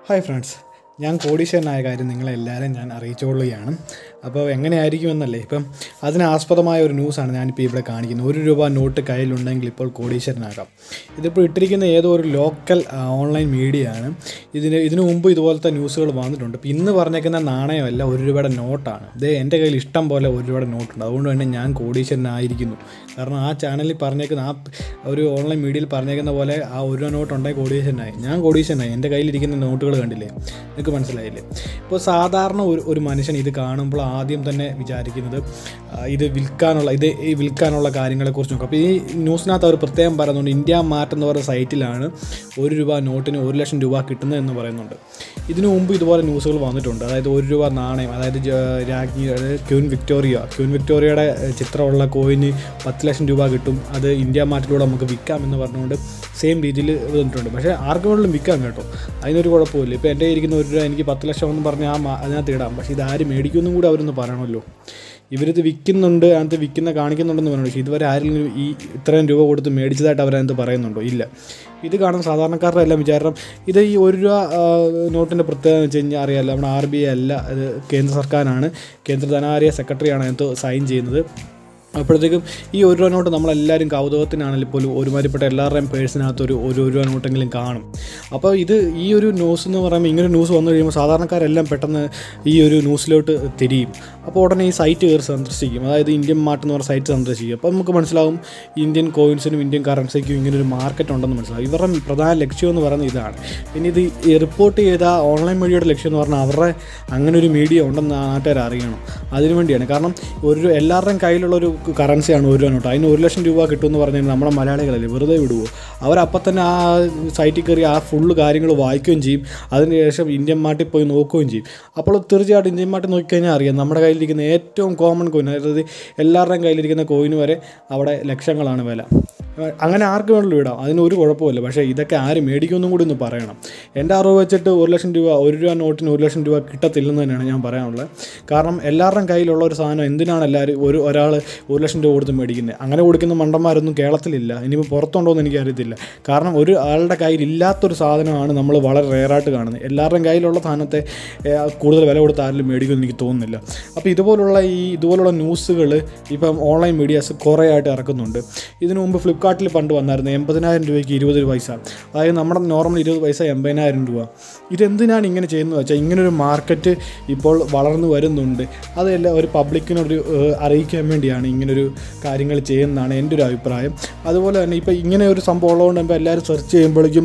hi friends ഞാൻ കോടീശ്വരനായ കാര്യം നിങ്ങളെല്ലാവരും ഞാൻ അറിയിച്ചുകൊള്ളുകയാണ് അപ്പോൾ എങ്ങനെയായിരിക്കുമെന്നല്ലേ ഇപ്പം അതിനാസ്പദമായ ഒരു ന്യൂസാണ് ഞാനിപ്പോൾ ഇവിടെ കാണിക്കുന്നത് ഒരു രൂപ നോട്ട് കയ്യിലുണ്ടെങ്കിൽ ഇപ്പോൾ കോടീശ്വരനാകാം ഇതിപ്പോൾ ഇട്ടിരിക്കുന്ന ഏതോ ഒരു ലോക്കൽ ആ, ഓൺലൈൻ മീഡിയ ആണ് ഇതിന് ഇതിനു മുമ്പ് ഇതുപോലത്തെ ന്യൂസുകൾ വന്നിട്ടുണ്ട് ഇപ്പോൾ ഇന്ന് പറഞ്ഞേക്കുന്ന നാണയമല്ല ഒരു രൂപയുടെ നോട്ടാണ് ഇത് എൻ്റെ കയ്യിൽ ഇഷ്ടം പോലെ ഒരു രൂപയുടെ നോട്ടുണ്ട് അതുകൊണ്ട് തന്നെ ഞാൻ കോടീശ്വരനായിരിക്കുന്നു കാരണം ആ ചാനലിൽ പറഞ്ഞേക്കുന്ന ആ ഒരു ഓൺലൈൻ മീഡിയയിൽ പറഞ്ഞേക്കുന്ന പോലെ ആ ഒരു രൂപ നോട്ട് ഉണ്ടെങ്കിൽ കോടീശ്വരനായി ഞാൻ കോടീശ്വരനായി എൻ്റെ കയ്യിലിരിക്കുന്ന നോട്ടുകൾ കണ്ടില്ലേ നിങ്ങൾക്ക് മനസ്സിലായില്ലേ ഇപ്പോൾ സാധാരണ ഒരു ഒരു മനുഷ്യൻ ഇത് കാണുമ്പോൾ ആദ്യം തന്നെ വിചാരിക്കുന്നത് ആ, ഇത് വിൽക്കാനുള്ള ഇത് ഈ വിൽക്കാനുള്ള കാര്യങ്ങളെക്കുറിച്ച് നോക്കും അപ്പോൾ ഈ ന്യൂസിനകത്ത് അവർ പ്രത്യേകം പറയുന്നുണ്ട് ഇന്ത്യ മാർട്ട് എന്ന് പറയുന്ന സൈറ്റിലാണ് ഒരു രൂപ നോട്ടിന് ഒരു ലക്ഷം രൂപ കിട്ടുന്നത് എന്ന് പറയുന്നുണ്ട് ഇതിനു മുമ്പ് ഇതുപോലെ ന്യൂസുകൾ വന്നിട്ടുണ്ട് അതായത് ഒരു രൂപ നാണയം അതായത് ജ- രാജ്ഞി അതായത് ക്യൂൻ വിക്ടോറിയ ക്യൂൻ വിക്ടോറിയയുടെ ഏഹ്, ചിത്രമുള്ള കോയിന് പത്ത് ലക്ഷം രൂപ കിട്ടും അത് ഇന്ത്യ മാർട്ടിലൂടെ നമുക്ക് വിൽക്കാം എന്ന് പറഞ്ഞുകൊണ്ട് സെയിം രീതിയിൽ വന്നിട്ടുണ്ട് പക്ഷേ ആർക്കും വേണമെങ്കിലും വിൽക്കാം കേട്ടോ അതിനൊരു കുഴപ്പമില്ല ഇപ്പോൾ എൻ്റെ ഇരിക്കുന്ന ഒരു രൂപ എനിക്ക് പത്ത് ലക്ഷം എന്ന് പറഞ്ഞാൽ ആ മാ- അതിനകത്ത് ഇടാം പക്ഷേ ഇത് ആര് മേടിക്കുമെന്നും കൂടി അവരൊന്ന് പറയണമല്ലോ ഇവരിത് വിൽക്കുന്നുണ്ട് അതിനകത്ത് വിൽക്കുന്ന കാണിക്കുന്നുണ്ടെന്ന് പറഞ്ഞു പക്ഷേ ഇതുവരെ ആരെങ്കിലും ഈ ഇത്രയും രൂപ കൊടുത്ത് മേടിച്ചതായിട്ട് അവരതിനകത്ത് പറയുന്നുണ്ടോ ഇല്ല ഇത് കാണുന്ന സാധാരണക്കാരുടെ എല്ലാം വിചാരം ഇത് ഈ ഒരു രൂപ ആ, നോട്ടിൻ്റെ പ്രത്യേകത എന്ന് വെച്ച് കഴിഞ്ഞാൽ അറിയാമല്ലോ നമ്മുടെ ആർ ബി ഐ അല്ല ഇത് കേന്ദ്ര സർക്കാരാണ് കേന്ദ്ര ധനാകാര്യ സെക്രട്ടറിയാണ് അതിനകത്ത് സൈൻ ചെയ്യുന്നത് അപ്പോഴത്തേക്കും ഈ ഒരു രൂപ നോട്ട് നമ്മളെല്ലാവരും കൗതുകത്തിനാണെങ്കിൽ പോലും ഒരുമാതിരിപ്പെട്ട എല്ലാവരുടെയും പേഴ്സിനകത്ത് ഒരു ഒരു രൂപ നോട്ടെങ്കിലും കാണും അപ്പോൾ ഇത് ഈ ഒരു ന്യൂസ് എന്ന് പറയുമ്പോൾ ഇങ്ങനെ ന്യൂസ് വന്നു കഴിയുമ്പോൾ സാധാരണക്കാരെല്ലാം പെട്ടെന്ന് ഈ ഒരു ന്യൂസിലോട്ട് തിരിയും അപ്പോൾ ഉടനെ ഈ സൈറ്റ് കയറി സന്ദർശിക്കും അതായത് ഇന്ത്യൻ മാർട്ട് എന്ന് പറഞ്ഞ സൈറ്റ് സന്ദർശിക്കും അപ്പോൾ നമുക്ക് മനസ്സിലാവും ഇന്ത്യൻ കോയിൻസിനും ഇന്ത്യൻ കറൻസിക്കും ഇങ്ങനെ ഒരു മാർക്കറ്റ് ഉണ്ടെന്ന് മനസ്സിലാവും ഇവരുടെ പ്രധാന ലക്ഷ്യം എന്ന് പറയുന്നത് ഇതാണ് പിന്നെ ഇത് ഈ റിപ്പോർട്ട് ചെയ്ത ഓൺലൈൻ മീഡിയയുടെ ലക്ഷ്യം എന്ന് പറഞ്ഞാൽ അവരുടെ അങ്ങനെ ഒരു മീഡിയ ഉണ്ടെന്ന് നാട്ടുകാർ അറിയണം അതിനു വേണ്ടിയാണ് കാരണം ഒരു എല്ലാവരുടെയും കയ്യിലുള്ള ഒരു കറൻസിയാണ് ഒരു രൂപ നോട്ട് അതിന് ഒരു ലക്ഷം രൂപ കിട്ടുമെന്ന് പറഞ്ഞാൽ നമ്മുടെ മലയാളികളല്ലേ വെറുതെ വിടുവോ അവരപ്പം തന്നെ ആ സൈറ്റിൽ കയറി ആ ഫുള്ള് കാര്യങ്ങൾ വായിക്കുകയും ചെയ്യും അതിനുശേഷം ഇന്ത്യൻ മാർട്ടിൽ പോയി നോക്കുകയും ചെയ്യും അപ്പോൾ തീർച്ചയായിട്ടും ഇന്ത്യൻ മാർട്ടിൽ നോക്കിക്കഴിഞ്ഞാൽ അറിയാം നമ്മുടെ കയ്യിലിരിക്കുന്ന ഏറ്റവും കോമൺ കോയിൻ അതായത് എല്ലാവരുടെയും കയ്യിലിരിക്കുന്ന കോയിന് വരെ അവിടെ ലക്ഷങ്ങളാണ് വില അങ്ങനെ ആർക്ക് വേണമെങ്കിലും ഇടാം അതിന് ഒരു കുഴപ്പമില്ല പക്ഷേ ഇതൊക്കെ ആര് മേടിക്കുമെന്നും കൂടി ഒന്ന് പറയണം എൻ്റെ അറിവ് വെച്ചിട്ട് ഒരു ലക്ഷം രൂപ ഒരു രൂപ നോട്ടിന് ഒരു ലക്ഷം രൂപ കിട്ടത്തില്ലെന്ന് തന്നെയാണ് ഞാൻ പറയാനുള്ളത് കാരണം എല്ലാവരുടെയും കയ്യിലുള്ള ഒരു സാധനം എന്തിനാണ് എല്ലാവരും ഒരു ഒരാൾ ഒരു ലക്ഷം രൂപ കൊടുത്ത് മേടിക്കുന്നത് അങ്ങനെ കൊടുക്കുന്ന മണ്ടന്മാരൊന്നും കേരളത്തിലില്ല ഇനിയിപ്പോൾ പുറത്തുണ്ടോ എന്ന് എനിക്കറിയത്തില്ല കാരണം ഒരു ആളുടെ കയ്യിൽ ഇല്ലാത്തൊരു സാധനമാണ് നമ്മൾ വളരെ റെയറായിട്ട് കാണുന്നത് എല്ലാവരുടെയും കയ്യിലുള്ള സാധനത്തെ ഏഹ്, കൂടുതൽ വില കൊടുത്ത് ആരും മേടിക്കുമെന്ന് എനിക്ക് തോന്നുന്നില്ല അപ്പോൾ ഇതുപോലുള്ള ഈ ഇതുപോലുള്ള ന്യൂസുകൾ ഇപ്പം ഓൺലൈൻ മീഡിയാസ് കുറേ ആയിട്ട് ഇറക്കുന്നുണ്ട് ഇതിനു മുമ്പ് ഫ്ലിപ്കാർട്ടിൽ പണ്ട് വന്നായിരുന്നു എൺപതിനായിരം രൂപയ്ക്ക് ഇരുപത് പൈസ അതായത് നമ്മുടെ നോർമൽ ഇരുപത് പൈസ എൺപതിനായിരം രൂപ ഇതെന്തിനാണ് ഇങ്ങനെ ചെയ്യുന്നത് വെച്ചാൽ ഇങ്ങനൊരു മാർക്കറ്റ് ഇപ്പോൾ വളർന്നു വരുന്നുണ്ട് അതെല്ലാം ഒരു പബ്ലിക്കിനോട് ഏഹ്, അറിയിക്കാൻ വേണ്ടിയാണ് ഇങ്ങനൊരു കാര്യങ്ങൾ ചെയ്യുന്നതാണ് എൻ്റെ ഒരു അഭിപ്രായം അതുപോലെ തന്നെ ഇപ്പോൾ ഇങ്ങനെ ഒരു സംഭവം ഉള്ളതുകൊണ്ട് ഇപ്പോൾ എല്ലാവരും സെർച്ച് ചെയ്യുമ്പോഴേക്കും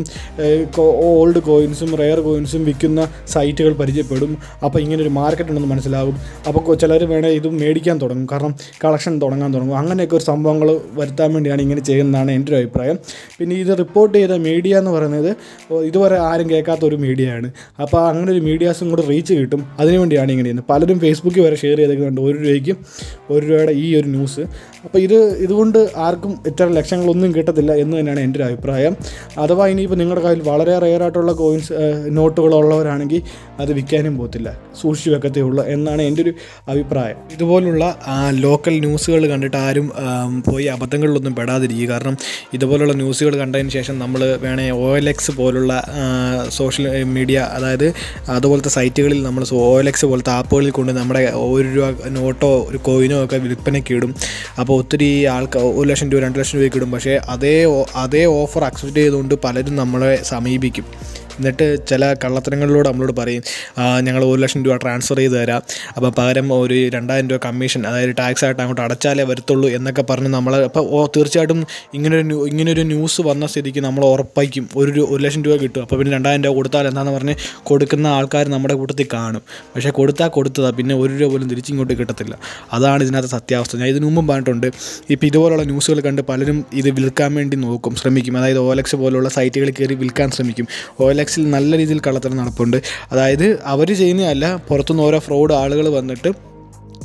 ഓൾഡ് കോയിൻസും റെയർ കോയിൻസും വിൽക്കുന്ന സൈറ്റുകൾ പരിചയപ്പെടും അപ്പോൾ ഇങ്ങനെ ഒരു മാർക്കറ്റ് ഉണ്ടെന്ന് മനസ്സിലാകും അപ്പോൾ ചിലർ വേണേൽ ഇത് മേടിക്കാൻ തുടങ്ങും കാരണം കളക്ഷൻ തുടങ്ങാൻ തുടങ്ങും അങ്ങനെയൊക്കെ ഒരു സംഭവങ്ങൾ വരുത്താൻ വേണ്ടിയാണ് ഇങ്ങനെ ചെയ്യുന്നതാണ് എൻ്റെ ഒരു അഭിപ്രായം പിന്നെ ഇത് റിപ്പോർട്ട് ചെയ്ത മീഡിയ എന്ന് പറയുന്നത് ഓ, ഇതുവരെ ആരും കേൾക്കാത്ത ഒരു മീഡിയയാണ് അപ്പോൾ അങ്ങനെ ഒരു മീഡിയാസും കൂടെ റീച്ച് കിട്ടും അതിനു വേണ്ടിയാണ് ഇങ്ങനെ ചെയ്യുന്നത് പലരും ഫേസ്ബുക്കിൽ വരെ ഷെയർ ചെയ്തേക്കുന്നുണ്ട് ഒരു രൂപയ്ക്ക് ഒരു രൂപയുടെ ഈ ഒരു ന്യൂസ് അപ്പോൾ ഇത് ഇതുകൊണ്ട് ആർക്കും ഇത്തരം ലക്ഷങ്ങളൊന്നും കിട്ടത്തില്ല എന്ന് തന്നെയാണ് എൻ്റെ ഒരു അഭിപ്രായം അഥവാ ഇനിയിപ്പോൾ നിങ്ങളുടെ കയ്യിൽ വളരെ റെയറായിട്ടുള്ള കോയിൻസ് നോട്ടുകളുള്ളവരാണെങ്കിൽ അത് വിൽക്കാനും പോകത്തില്ല സൂക്ഷിച്ച് വെക്കത്തേ ഉള്ളൂ എന്നാണ് എൻ്റെ ഒരു അഭിപ്രായം ഇതുപോലുള്ള ലോക്കൽ ന്യൂസുകൾ കണ്ടിട്ട് ആരും ആം, പോയി അബദ്ധങ്ങളിലൊന്നും പെടാതിരിക്കുക കാരണം ഇതുപോലുള്ള ന്യൂസുകൾ കണ്ടതിന് ശേഷം നമ്മൾ വേണേൽ ഒ എൽ എക്സ് പോലുള്ള സോഷ്യൽ മീഡിയ അതായത് അതുപോലത്തെ സൈറ്റുകളിൽ നമ്മൾ ഒ എൽ എക്സ് പോലത്തെ ആപ്പുകളിൽ കൊണ്ട് നമ്മുടെ ഒരു രൂപ നോട്ടോ ഒരു കോയിനോ ഒക്കെ വിൽപ്പനയ്ക്ക് ഇടും അപ്പോൾ ഒത്തിരി ആൾക്കാർ ഒരു ലക്ഷം രൂപ രണ്ട് ലക്ഷം രൂപയ്ക്ക് ഇടും പക്ഷേ അതേ ഓ- അതേ ഓഫർ അക്സെപ്റ്റ് ചെയ്തുകൊണ്ട് പലരും നമ്മളെ സമീപിക്കും എന്നിട്ട് ചില കള്ളത്തരങ്ങളിലൂടെ നമ്മളോട് പറയും "ആ, ഞങ്ങൾ ഒരു ലക്ഷം രൂപ ട്രാൻസ്ഫർ ചെയ്ത് തരാം അപ്പോൾ പകരം ഒരു രണ്ടായിരം രൂപ കമ്മീഷൻ അതായത് ടാക്സ് ആയിട്ട് അങ്ങോട്ട് അടച്ചാലേ വരത്തുള്ളൂ എന്നൊക്കെ പറഞ്ഞ് നമ്മൾ അപ്പോൾ ഓ തീർച്ചയായിട്ടും ഇങ്ങനൊരു ന്യൂ ഇങ്ങനൊരു ന്യൂസ് വന്ന സ്ഥിതിക്ക് നമ്മൾ ഉറപ്പായിരിക്കും ഒരു രൂ- ഒരു ലക്ഷം രൂപ കിട്ടും അപ്പോൾ പിന്നെ രണ്ടായിരം രൂപ കൊടുത്താൽ എന്താണെന്ന് പറഞ്ഞ് കൊടുക്കുന്ന ആൾക്കാർ നമ്മുടെ കൂട്ടത്തിൽ കാണും പക്ഷേ കൊടുത്താൽ കൊടുത്തതാ പിന്നെ ഒരു രൂപ പോലും തിരിച്ചിങ്ങോട്ട് കിട്ടത്തില്ല അതാണ് ഇതിനകത്ത് സത്യാവസ്ഥ ഞാൻ ഇതിനു മുമ്പും പറഞ്ഞിട്ടുണ്ട് ഇപ്പോൾ ഇതുപോലുള്ള ന്യൂസുകൾ കണ്ട് പലരും ഇത് വിൽക്കാൻ വേണ്ടി നോക്കും ശ്രമിക്കും അതായത് ഓലക്സ് പോലുള്ള സൈറ്റുകളിൽ കയറി വിൽക്കാൻ ശ്രമിക്കും ഓലക്സിൽ നല്ല രീതിയിൽ കള്ളത്തരം നടപ്പുണ്ട് അതായത് അവർ ചെയ്യുന്നതല്ല പുറത്തുനിന്ന് ഓരോ ഫ്രോഡ് ആളുകൾ വന്നിട്ട്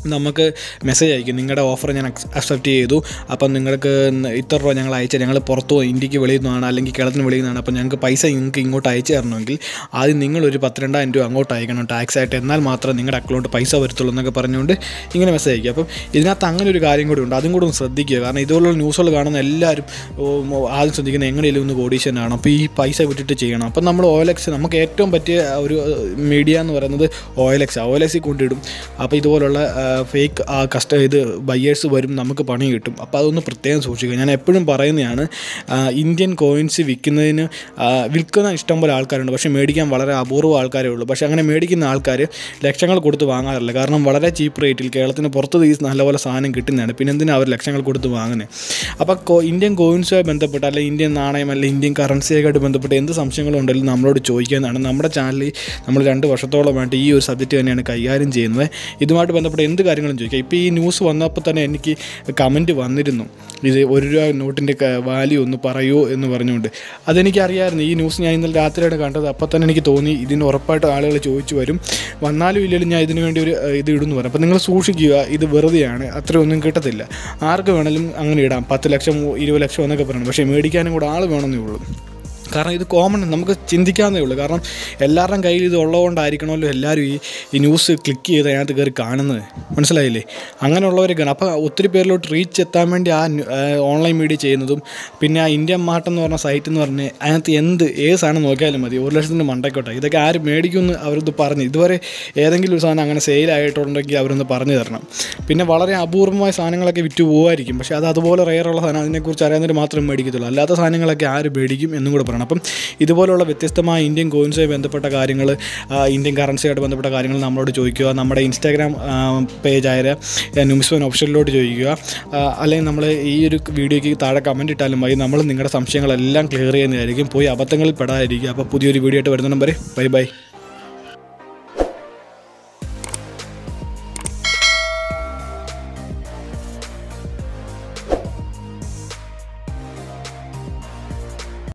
നമുക്ക് മെസ്സേജ് അയക്കും നിങ്ങളുടെ ഓഫർ ഞാൻ അക്സെപ്റ്റ് ചെയ്തു അപ്പം നിങ്ങൾക്ക് ന- ഇത്ര രൂപ ഞങ്ങൾ അയച്ചു ഞങ്ങൾ പുറത്തു പോയി ഇന്ത്യക്ക് വെളിയിൽ നിന്നാണ് അല്ലെങ്കിൽ കേരളത്തിന് വെളിയിൽ നിന്നാണ് അപ്പം ഞങ്ങൾക്ക് പൈസ നിങ്ങൾക്ക് ഇങ്ങോട്ട് അയച്ചു തരണമെങ്കിൽ ആദ്യം നിങ്ങളൊരു പത്തിരണ്ടായിരം രൂപ അങ്ങോട്ട് അയക്കണം ടാക്സ് ആയിട്ട് എന്നാൽ മാത്രമേ നിങ്ങളുടെ അക്കൗണ്ട് പൈസ വരത്തുള്ളൂ എന്നൊക്കെ പറഞ്ഞുകൊണ്ട് ഇങ്ങനെ മെസ്സേജ് അയക്കും അപ്പം ഇതിനകത്ത് അങ്ങനെ ഒരു കാര്യം കൂടി ഉണ്ട് അതും കൂടെ ഒന്ന് ശ്രദ്ധിക്കുക കാരണം ഇതുപോലുള്ള ന്യൂസുകൾ കാണുന്ന എല്ലാവരും ഓ, മോ- ആദ്യം ശ്രദ്ധിക്കുന്ന എങ്ങനെയും ഒന്ന് കോടീശ്വരനാണ് അപ്പോൾ ഈ പൈസ വിട്ടിട്ട് ചെയ്യണം അപ്പം നമ്മൾ ഓയിലെക്സ് നമുക്ക് ഏറ്റവും പറ്റിയ ഒരു മീഡിയ എന്ന് പറയുന്നത് ഓയിലെക്സ് ഓയിലെക്സിൽ കൊണ്ടിടും അപ്പോൾ ഇതുപോലുള്ള ഫേക്ക് കസ്റ്റ ഇത് ബയ്യേഴ്സ് വരും നമുക്ക് പണി കിട്ടും അപ്പോൾ അതൊന്ന് പ്രത്യേകം സൂക്ഷിക്കുക ഞാൻ എപ്പോഴും പറയുന്നതാണ് ആ, ഇന്ത്യൻ കോയിൻസ് വിൽക്കുന്നതിന് ആ, വിൽക്കുന്ന ഇഷ്ടംപോലെ ആൾക്കാരുണ്ട് പക്ഷേ മേടിക്കാൻ വളരെ അപൂർവ ആൾക്കാരേ ഉള്ളൂ പക്ഷേ അങ്ങനെ മേടിക്കുന്ന ആൾക്കാർ ലക്ഷങ്ങൾ കൊടുത്ത് വാങ്ങാറില്ല കാരണം വളരെ ചീപ്പ് റേറ്റിൽ കേരളത്തിന് പുറത്ത് ഈ നല്ലപോലെ സാധനം കിട്ടുന്നതാണ് പിന്നെ എന്തിനാണ് അവർ ലക്ഷങ്ങൾ കൊടുത്ത് വാങ്ങുന്നത് അപ്പോൾ കോ ഇന്ത്യൻ കോയിൻസുമായി ബന്ധപ്പെട്ട് അല്ലെങ്കിൽ ഇന്ത്യൻ നാണയം അല്ലെങ്കിൽ ഇന്ത്യൻ കറൻസിയായിട്ട് ബന്ധപ്പെട്ട് എന്ത് സംശയങ്ങളുണ്ടെങ്കിലും നമ്മളോട് ചോദിക്കാനാണ് നമ്മുടെ ചാനലിൽ നമ്മൾ രണ്ട് വർഷത്തോളമായിട്ട് ഈ ഒരു സബ്ജക്റ്റ് തന്നെയാണ് കൈകാര്യം ചെയ്യുന്നത് ഇതുമായിട്ട് ബന്ധപ്പെട്ട് എന്ത് കാര്യങ്ങളും ചോദിക്കാം ഇപ്പോൾ ഈ ന്യൂസ് വന്നപ്പോൾ തന്നെ എനിക്ക് കമൻറ്റ് വന്നിരുന്നു ഇത് ഒരു രൂപ നോട്ടിൻ്റെ വാല്യൂ ഒന്ന് പറയൂ എന്ന് പറഞ്ഞുകൊണ്ട് അതെനിക്കറിയാമായിരുന്നു ഈ ന്യൂസ് ഞാൻ ഇന്നലെ രാത്രിയാണ് കണ്ടത് അപ്പോൾ തന്നെ എനിക്ക് തോന്നി ഇതിന് ഉറപ്പായിട്ട് ആളുകൾ ചോദിച്ചു വരും വന്നാലും ഇല്ലെങ്കിലും ഞാൻ ഇതിനു വേണ്ടി ഒരു ഏഹ്, ഇത് ഇടുന്നു പറയും അപ്പോൾ നിങ്ങൾ സൂക്ഷിക്കുക ഇത് വെറുതെയാണ് അത്രയൊന്നും കിട്ടത്തില്ല ആർക്ക് വേണമെങ്കിലും അങ്ങനെ ഇടാം പത്ത് ലക്ഷം ഇരുപത് ലക്ഷം എന്നൊക്കെ പറയണം പക്ഷേ മേടിക്കാനും കൂടെ ആൾ വേണമെന്നേ ഉള്ളൂ കാരണം ഇത് കോമൺ നമുക്ക് ചിന്തിക്കാവുന്നേ ഉള്ളൂ കാരണം എല്ലാവരുടെയും കയ്യിൽ ഇത് ഉള്ളതുകൊണ്ടായിരിക്കണമല്ലോ എല്ലാവരും ഈ ഈ ന്യൂസ് ക്ലിക്ക് ചെയ്ത് അതിനകത്ത് കയറി കാണുന്നത് മനസ്സിലായില്ലേ അങ്ങനെയുള്ളവരൊക്കെയാണ് അപ്പോൾ ഒത്തിരി പേരിലോട്ട് റീച്ച് എത്താൻ വേണ്ടി ആ ന്യൂ- ആ ഓൺലൈൻ മീഡിയ ചെയ്യുന്നതും പിന്നെ ആ ഇന്ത്യൻ മാർട്ട് എന്ന് പറഞ്ഞ സൈറ്റ് എന്ന് പറഞ്ഞ് അതിനകത്ത് എന്ത് ഏത് സാധനം നോക്കിയാലും മതി ഒരു ലക്ഷത്തിൻ്റെ മണ്ടയ്ക്കോട്ടെ ഇതൊക്കെ ആര് മേടിക്കുമെന്ന് അവരത് പറഞ്ഞ് ഇതുവരെ ഏതെങ്കിലും ഒരു സാധനം അങ്ങനെ സെയിലായിട്ടുണ്ടെങ്കിൽ അവരൊന്ന് പറഞ്ഞു തരണം പിന്നെ വളരെ അപൂർവമായ സാധനങ്ങളൊക്കെ വിറ്റ് പോകുമായിരിക്കും പക്ഷേ അത് അതുപോലെ റെയറുള്ള സാധനം അതിനെക്കുറിച്ച് അറിയാവുന്നവർ മാത്രമേ മേടിക്കത്തുള്ളൂ അല്ലാത്ത സാധനങ്ങളൊക്കെ ആര് മേടിക്കും എന്നും കൂടെ പറയണം അപ്പം ഇതുപോലുള്ള വ്യത്യസ്തമായ ഇന്ത്യൻ കോയിൻസുമായി ബന്ധപ്പെട്ട കാര്യങ്ങൾ ഇന്ത്യൻ കറൻസിയായിട്ട് ബന്ധപ്പെട്ട കാര്യങ്ങൾ നമ്മളോട് ചോദിക്കുക നമ്മുടെ ഇൻസ്റ്റാഗ്രാം പേജായ ന്യൂസ്വൻ ഓപ്ഷനിലോട്ട് ചോദിക്കുക ആ, അല്ലെങ്കിൽ നമ്മൾ ഈ ഒരു വീഡിയോയ്ക്ക് താഴെ കമൻറ്റ് ഇട്ടാലും മതി നമ്മൾ നിങ്ങളുടെ സംശയങ്ങളെല്ലാം ക്ലിയർ ചെയ്യുന്നതായിരിക്കും പോയി അബദ്ധങ്ങളിൽ പെടാതിരിക്കുക അപ്പോൾ പുതിയൊരു വീഡിയോ ആയിട്ട് വരുന്ന നമ്പർ ബൈ ബൈ